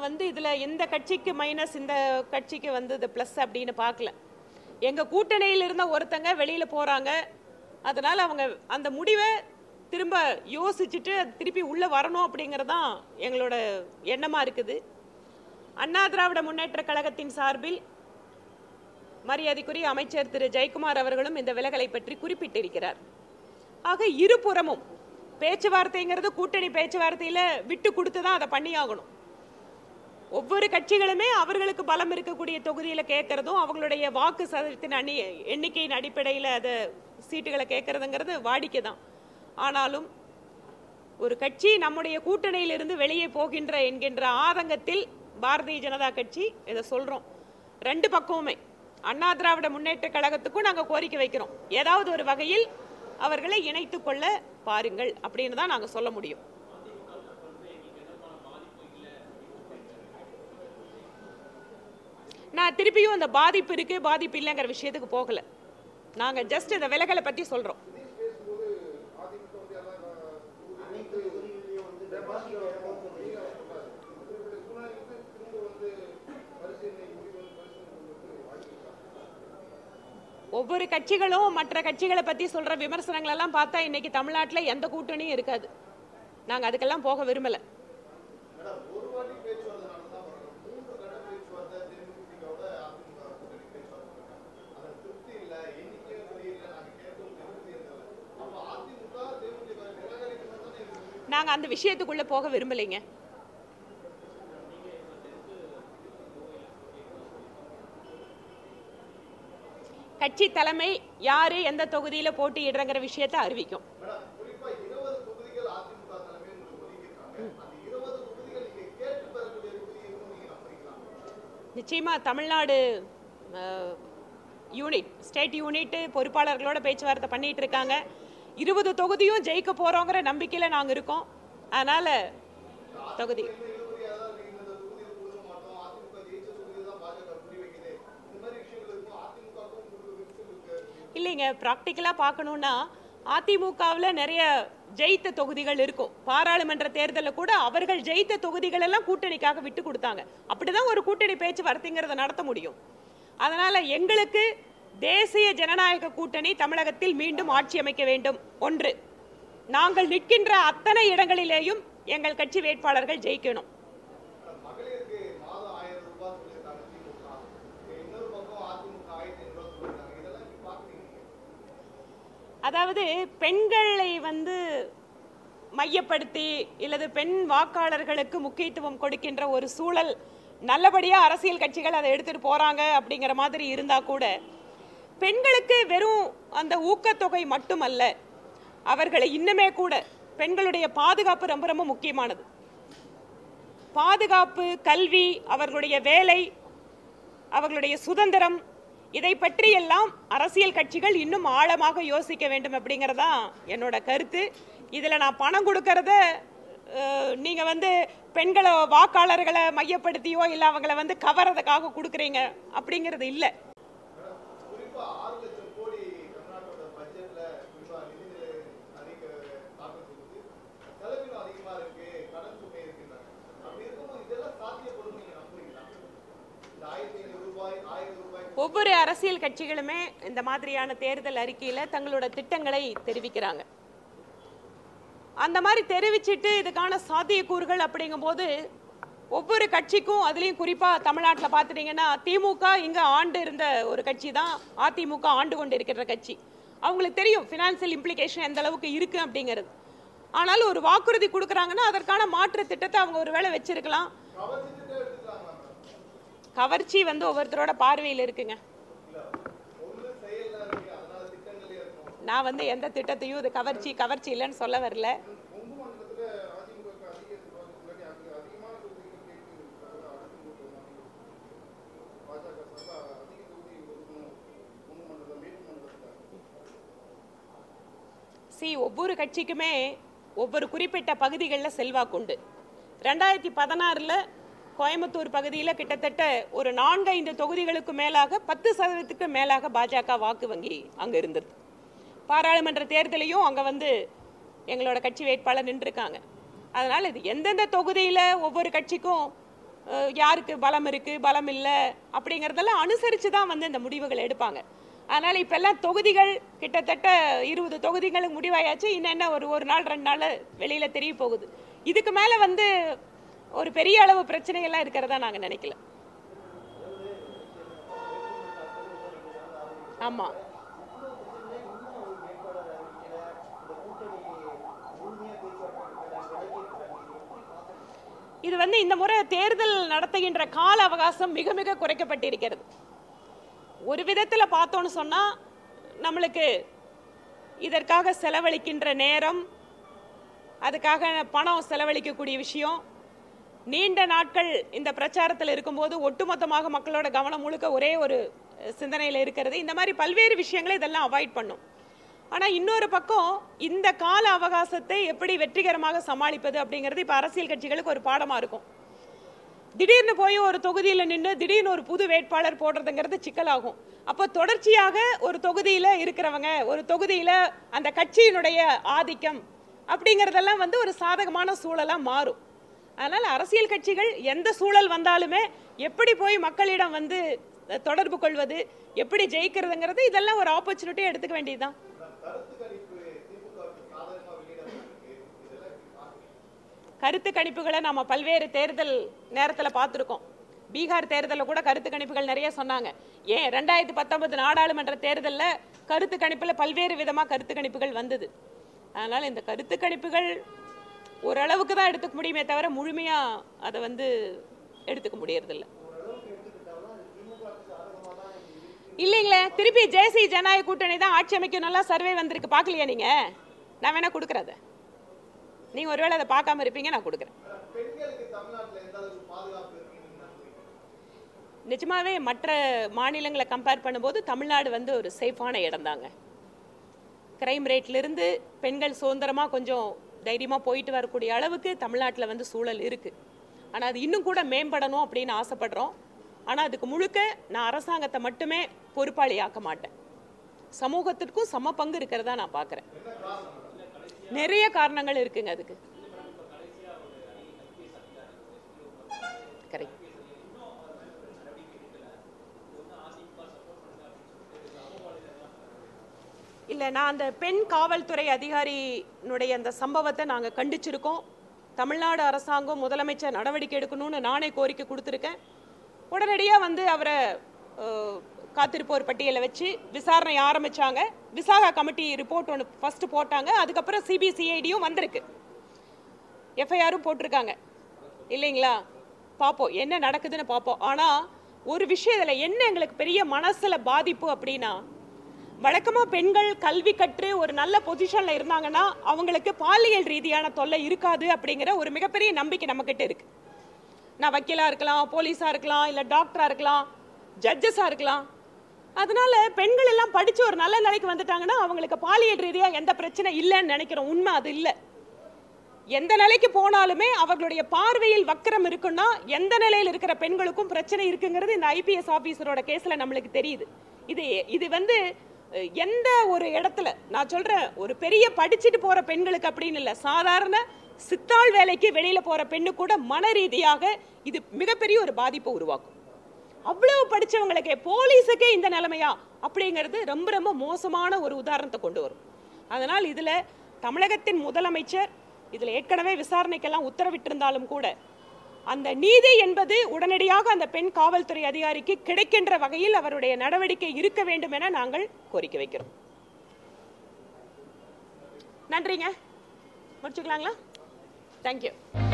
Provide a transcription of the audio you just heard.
நான் வந்து இதில் இந்த கட்சிக்கு மைனஸ் இந்த கட்சிக்கு வந்து இது ப்ளஸ் அப்படின்னு பார்க்கல எங்கள் கூட்டணியில் இருந்த ஒருத்தங்க வெளியில் போகிறாங்க அதனால் அவங்க அந்த முடிவை திரும்ப யோசிச்சுட்டு அது திருப்பி உள்ளே வரணும் அப்படிங்கிறது தான் எங்களோட எண்ணமாக இருக்குது அண்ணா திராவிட முன்னேற்ற கழகத்தின் சார்பில் மரியாதைக்குரிய அமைச்சர் திரு ஜெயக்குமார் அவர்களும் இந்த விலகலை பற்றி குறிப்பிட்டிருக்கிறார் ஆக இருபுறமும் பேச்சுவார்த்தைங்கிறது கூட்டணி பேச்சுவார்த்தையில் விட்டு கொடுத்து தான் அதை பண்ணியாகணும் ஒவ்வொரு கட்சிகளுமே அவர்களுக்கு பலம் இருக்கக்கூடிய தொகுதியில் கேட்கறதும் அவங்களுடைய வாக்கு சதவீதத்தின் அணி எண்ணிக்கையின் அடிப்படையில் அதை சீட்டுகளை கேட்கறதுங்கிறது வாடிக்கை தான் ஆனாலும் ஒரு கட்சி நம்முடைய கூட்டணியிலிருந்து வெளியே போகின்ற என்கின்ற ஆதங்கத்தில் பாரதிய ஜனதா கட்சி இதை சொல்றோம் ரெண்டு பக்கமுமே அண்ணா திராவிட முன்னேற்ற கழகத்துக்கும் நாங்கள் கோரிக்கை வைக்கிறோம் ஏதாவது ஒரு வகையில் அவர்களை இணைத்துக் கொள்ள பாருங்கள் அப்படின்னு தான் நாங்கள் சொல்ல முடியும் நான் திருப்பியும் அந்த பாதிப்பு இருக்கு பாதிப்பு இல்லைங்கிற விஷயத்துக்கு போகல நாங்க ஜஸ்ட் இந்த விலகலை பத்தி சொல்றோம் ஒவ்வொரு கட்சிகளும் மற்ற கட்சிகளை பத்தி சொல்ற விமர்சனங்கள் எல்லாம் பார்த்தா இன்னைக்கு தமிழ்நாட்டில் எந்த கூட்டணியும் இருக்காது நாங்க அதுக்கெல்லாம் போக விரும்பல நாங்க அந்த விஷயத்துக்குள்ள போக விரும்பலைங்க கட்சி தலைமை யாரு எந்த தொகுதியில போட்டியிடுறங்கிற விஷயத்தை அறிவிக்கும் நிச்சயமா Tamil Nadu uh, unit state unit பொறுப்பாளர்களோட பேச்சுவார்த்தை பண்ணிட்டு இருக்காங்க இருபது தொகுதியும் ஜெயிக்க போறோங்கிற நம்பிக்கையில நாங்க இருக்கோம் அதனால தொகுதி இல்லைங்க ப்ராக்டிக்கலாக பார்க்கணுன்னா அதிமுகவில் நிறைய ஜெயித்த தொகுதிகள் இருக்கும் பாராளுமன்ற தேர்தலில் கூட அவர்கள் ஜெயித்த தொகுதிகள் எல்லாம் கூட்டணிக்காக விட்டு கொடுத்தாங்க அப்படிதான் ஒரு கூட்டணி பேச்சுவார்த்தைங்கிறத நடத்த முடியும் அதனால எங்களுக்கு தேசிய ஜனநாயக கூட்டணி தமிழகத்தில் மீண்டும் ஆட்சி அமைக்க வேண்டும் ஒன்று நாங்கள் நிற்கின்ற அத்தனை இடங்களிலேயும் எங்கள் கட்சி வேட்பாளர்கள் ஜெயிக்கணும் அதாவது பெண்களை வந்து மையப்படுத்தி இல்லது பெண் வாக்காளர்களுக்கு முக்கியத்துவம் கொடுக்கின்ற ஒரு சூழல் நல்லபடியா அரசியல் கட்சிகள் அதை எடுத்துட்டு போறாங்க அப்படிங்கிற மாதிரி இருந்தா கூட பெண்களுக்கு வெறும் அந்த ஊக்கத்தொகை மட்டுமல்ல அவர்களை இன்னுமே கூட பெண்களுடைய பாதுகாப்பு ரொம்ப ரொம்ப முக்கியமானது பாதுகாப்பு கல்வி அவர்களுடைய வேலை அவர்களுடைய சுதந்திரம் இதை பற்றி எல்லாம் அரசியல் கட்சிகள் இன்னும் ஆழமாக யோசிக்க வேண்டும் அப்படிங்கறதா என்னோட கருத்து இதுல நான் பணம் கொடுக்கறத அஹ், நீங்க வந்து பெண்களை வாக்காளர்களை மையப்படுத்தியோ இல்ல அவங்கள வந்து கவரதுக்காக கொடுக்குறீங்க அப்படிங்கிறது இல்ல ஒவ்வொரு அரசியல் கட்சிகளுமே இந்த மாதிரியான தேர்தல் அறிக்கையில தங்களோட திட்டங்களை தெரிவிக்கிறாங்க அந்த மாதிரி தெரிவிச்சிட்டு இதுக்கான சாத்தியக்கூறுகள் அப்படிங்கும்போது ஒவ்வொரு கட்சிக்கும் அதுலேயும் குறிப்பாக தமிழ்நாட்டில் பார்த்துட்டிங்கன்னா திமுக இங்கே ஆண்டு இருந்த ஒரு கட்சி தான் அதிமுக ஆண்டு கொண்டு இருக்கிற கட்சி அவங்களுக்கு தெரியும் ஃபினான்சியல் இம்ப்ளிகேஷன் எந்த அளவுக்கு இருக்கு அப்படிங்கிறது ஆனாலும் ஒரு வாக்குறுதி கொடுக்குறாங்கன்னா அதற்கான மாற்று திட்டத்தை அவங்க ஒரு வேளை வச்சிருக்கலாம் கவர்ச்சி வந்து ஒவ்வொருத்தரோட பார்வையில் இருக்குங்க நான் வந்து எந்த திட்டத்தையும் இது கவர்ச்சி கவர்ச்சி இல்லைன்னு சொல்ல வரல சி ஒவ்வொரு கட்சிக்குமே ஒவ்வொரு குறிப்பிட்ட பகுதிகளில் செல்வாக்குண்டு ரெண்டாயிரத்தி பதினாறில் கோயம்புத்தூர் பகுதியில் கிட்டத்தட்ட ஒரு நான்கைந்து தொகுதிகளுக்கு மேலாக பத்து சதவீதத்துக்கு மேலாக பாஜக வாக்கு வங்கி அங்கே இருந்தது பாராளுமன்ற தேர்தலையும் அங்கே வந்து எங்களோட கட்சி வேட்பாளர் நின்றுருக்காங்க அதனால் இது எந்தெந்த தொகுதியில் ஒவ்வொரு கட்சிக்கும் அஹ், யாருக்கு பலம் இருக்கு பலம் இல்லை அப்படிங்கிறதெல்லாம் அனுசரித்து தான் வந்து இந்த முடிவுகள் எடுப்பாங்க அதனால் இப்போல்லாம் தொகுதிகள் கிட்டத்தட்ட இருபது தொகுதிகளுக்கு முடிவாயாச்சு இன்னும் என்ன ஒரு ஒரு நாள் ரெண்டு நாள் வெளியில் தெரிய போகுது இதுக்கு மேலே வந்து ஒரு பெரிய அளவு பிரச்சனைகள்லாம் இருக்கிறதா நாங்கள் நினைக்கல ஆமாம் இது வந்து இந்த முறை தேர்தல் நடத்துகின்ற கால அவகாசம் மிக மிக குறைக்கப்பட்டிருக்கிறது ஒரு விதத்தில் பார்த்தோன்னு சொன்னால் நம்மளுக்கு இதற்காக செலவழிக்கின்ற நேரம் அதுக்காக பணம் செலவழிக்கக்கூடிய விஷயம் நீண்ட நாட்கள் இந்த பிரச்சாரத்தில் இருக்கும்போது ஒட்டுமொத்தமாக மக்களோட கவனம் முழுக்க ஒரே ஒரு சிந்தனையில் இருக்கிறது இந்த மாதிரி பல்வேறு விஷயங்களை இதெல்லாம் அவாய்ட் பண்ணும் ஆனால் இன்னொரு பக்கம் இந்த கால அவகாசத்தை எப்படி வெற்றிகரமாக சமாளிப்பது அப்படிங்கிறது இப்போ அரசியல் கட்சிகளுக்கு ஒரு பாடமாக இருக்கும் திடீர்னு போய் ஒரு தொகுதியில் நின்று திடீர்னு ஒரு புது வேட்பாளர் போடுறதுங்கிறது சிக்கலாகும் அப்போ தொடர்ச்சியாக ஒரு தொகுதியில் இருக்கிறவங்க ஒரு தொகுதியில் அந்த கட்சியினுடைய ஆதிக்கம் அப்படிங்கிறதெல்லாம் வந்து ஒரு சாதகமான சூழலாக மாறும் அதனால் அரசியல் கட்சிகள் எந்த சூழல் வந்தாலுமே எப்படி போய் மக்களிடம் வந்து தொடர்பு கொள்வது எப்படி ஜெயிக்கிறதுங்கிறது இதெல்லாம் ஒரு ஆப்பர்ச்சுனிட்டியாக எடுத்துக்க வேண்டியதுதான் கருத்து கணிப்புகளை நம்ம பல்வேறு தேர்தல் நேரத்தில் பார்த்துருக்கோம் பீகார் தேர்தலில் கூட கருத்து கணிப்புகள் நிறைய சொன்னாங்க ஏன் ரெண்டாயிரத்தி பத்தொன்பது நாடாளுமன்ற தேர்தலில் கருத்து கணிப்பில் பல்வேறு விதமாக கருத்து கணிப்புகள் வந்தது அதனால் இந்த கருத்து கணிப்புகள் ஓரளவுக்கு தான் எடுத்துக்க முடியுமே தவிர முழுமையாக அதை வந்து எடுத்துக்க முடியறதில்ல இல்லைங்களே திருப்பி ஜேசி ஜனநாயக கூட்டணி தான் ஆட்சி அமைக்கும் நல்லா சர்வே வந்திருக்கு பார்க்கலையா நீங்க நான் வேணா கொடுக்குறத நீங்க ஒருவேளை அதை பார்க்காம இருப்பீங்க நான் கொடுக்குறேன் நிஜமாவே மற்ற மாநிலங்களை கம்பேர் பண்ணும்போது தமிழ்நாடு வந்து ஒரு சேஃபான இடம் தாங்க கிரைம் ரேட்லேருந்து பெண்கள் சுதந்திரமாக கொஞ்சம் தைரியமாக போயிட்டு வரக்கூடிய அளவுக்கு தமிழ்நாட்டில் வந்து சூழல் இருக்குது ஆனால் அது இன்னும் கூட மேம்படணும் அப்படின்னு ஆசைப்படுறோம் ஆனால் அதுக்கு முழுக்க நான் அரசாங்கத்தை மட்டுமே பொறுப்பாளி ஆக்க மாட்டேன் சமூகத்திற்கும் சம பங்கு இருக்கிறதா நான் பார்க்குறேன் நிறைய காரணங்கள் இருக்குங்க அதுக்கு கரெக்ட் இல்லை நான் அந்த பெண் காவல்துறை அதிகாரியினுடைய அந்த சம்பவத்தை நாங்கள் கண்டிச்சிருக்கோம் தமிழ்நாடு அரசாங்கம் முதலமைச்சர் நடவடிக்கை எடுக்கணும்னு நானே கோரிக்கை கொடுத்துருக்கேன் உடனடியாக வந்து அவரை அஹ், காத்திருப்போர் பட்டியலை வச்சு விசாரணை ஆரம்பிச்சாங்க விசாகா கமிட்டி ரிப்போர்ட் ஒன்று ஃபர்ஸ்ட் போட்டாங்க அதுக்கப்புறம் சிபிசிஐடியும் வந்திருக்கு எஃப்ஐஆரும் போட்டிருக்காங்க இல்லைங்களா பார்ப்போம் என்ன நடக்குதுன்னு பார்ப்போம் ஆனால் ஒரு விஷயம் இதில் என்ன எங்களுக்கு பெரிய மனசில் பாதிப்பு அப்படின்னா வழக்கமாக பெண்கள் கல்வி கற்று ஒரு நல்ல பொசிஷனில் இருந்தாங்கன்னா அவங்களுக்கு பாலியல் ரீதியான தொல்லை இருக்காது அப்படிங்கிற ஒரு மிகப்பெரிய நம்பிக்கை நம்மக்கிட்ட இருக்கு நான் வக்கீலாக இருக்கலாம் போலீஸாக இருக்கலாம் இல்லை டாக்டராக இருக்கலாம் ஜட்ஜஸாக இருக்கலாம் அதனால பெண்கள் எல்லாம் படித்து ஒரு நல்ல நிலைக்கு வந்துட்டாங்கன்னா அவங்களுக்கு பாலியல் ரீதியாக எந்த பிரச்சனை இல்லைன்னு நினைக்கிறோம் உண்மை அது இல்லை எந்த நிலைக்கு போனாலுமே அவர்களுடைய பார்வையில் வக்கரம் இருக்குன்னா எந்த நிலையில் இருக்கிற பெண்களுக்கும் பிரச்சனை இருக்குங்கிறது இந்த ஐபிஎஸ் ஆபீசரோட கேஸ்ல நம்மளுக்கு தெரியுது இது இது வந்து அஹ், எந்த ஒரு இடத்துல நான் சொல்றேன் ஒரு பெரிய படிச்சுட்டு போற பெண்களுக்கு அப்படின்னு இல்லை சாதாரண சித்தாள் வேலைக்கு வெளியில போற பெண்ணு கூட மன ரீதியாக இது மிகப்பெரிய ஒரு பாதிப்பை உருவாக்கும் அவ்வளவு படிச்சவங்களுக்கு போலீஸுக்கே இந்த நிலைமையா அப்படிங்கிறது ரொம்ப ரொம்ப மோசமான ஒரு உதாரணத்தை கொண்டு வரும் அதனால் இதுல தமிழகத்தின் முதலமைச்சர் இதுல ஏற்கனவே விசாரணைக்கெல்லாம் உத்தரவிட்டிருந்தாலும் கூட அந்த நீதி என்பது உடனடியாக அந்த பெண் காவல்துறை அதிகாரிக்கு கிடைக்கின்ற வகையில் அவருடைய நடவடிக்கை இருக்க வேண்டும் என நாங்கள் கோரிக்கை வைக்கிறோம் நன்றிங்க முடிச்சுக்கலாங்களா தேங்க்யூ